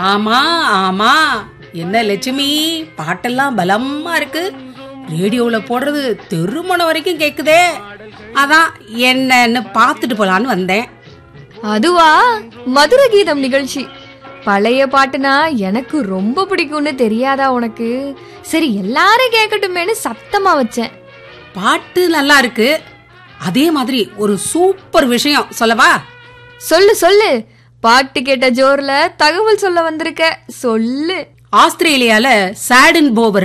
ஆமா ஆமா என்ன லட்சுமி பாட்டெல்லாம் பலமா இருக்கு ரேடியோல போடுறது தெருமணம் வரைக்கும் கேக்குதே அதான் என்னன்னு பார்த்துட்டு போலான்னு வந்தேன் அதுவா மதுர கீதம் நிகழ்ச்சி பழைய பாட்டுனா எனக்கு ரொம்ப பிடிக்கும்னு தெரியாதா உனக்கு சரி எல்லாரும் கேட்கட்டுமேனு சத்தமா வச்சேன் பாட்டு நல்லா இருக்கு அதே மாதிரி ஒரு சூப்பர் விஷயம் சொல்லவா சொல்லு சொல்லு பாட்டு கேட்ட ஜோர்ல தகவல் சொல்ல வந்திருக்க சொல்லு ஆஸ்திரேலியால சாடன் போவர்